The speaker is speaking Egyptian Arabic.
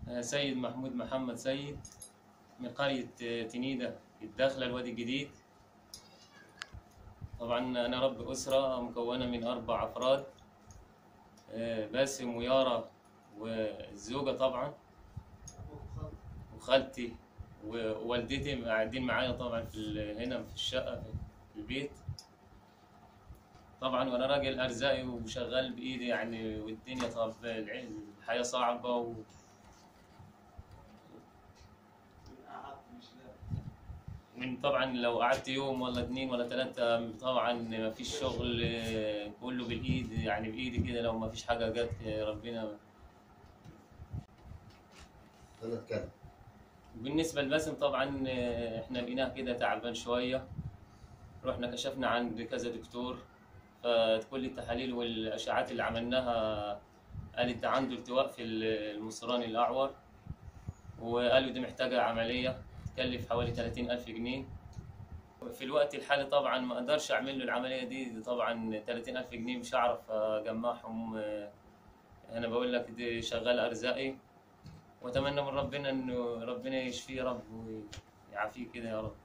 سيد محمود محمد سيد من قرية تنيدة الداخلة الوادي الجديد طبعا أنا رب أسرة مكونة من أربع أفراد آه، باسم ويارا والزوجة طبعا وخالتي ووالدتي قاعدين معايا طبعا في ال- هنا في الشقة في البيت طبعا وانا راجل ارزاقي وشغال بايدي يعني والدنيا طب الع- الحياة صعبة و... من طبعا لو قعدت يوم ولا اتنين ولا تلاتة طبعا مفيش شغل آه، كله بالايد يعني بايدي كده لو مفيش حاجة جت آه، ربنا انا اتكلم بالنسبة لباسم طبعا آه، احنا لقيناه كده تعبان شوية رحنا كشفنا عند كذا دكتور فكل التحاليل والأشعات اللي عملناها قالت ده عنده التواء في المصراني الأعور وقالوا دي محتاجة عملية تكلف حوالي 30 ألف جنيه في الوقت الحالي طبعا ما أقدرش أعمل له العملية دي, دي طبعا 30 ألف جنيه مش هعرف أجمعهم آه، أنا بقول لك دي شغال أرزاقي وأتمنى من ربنا إنه ربنا يشفيه يا رب ويعافيه كده يا رب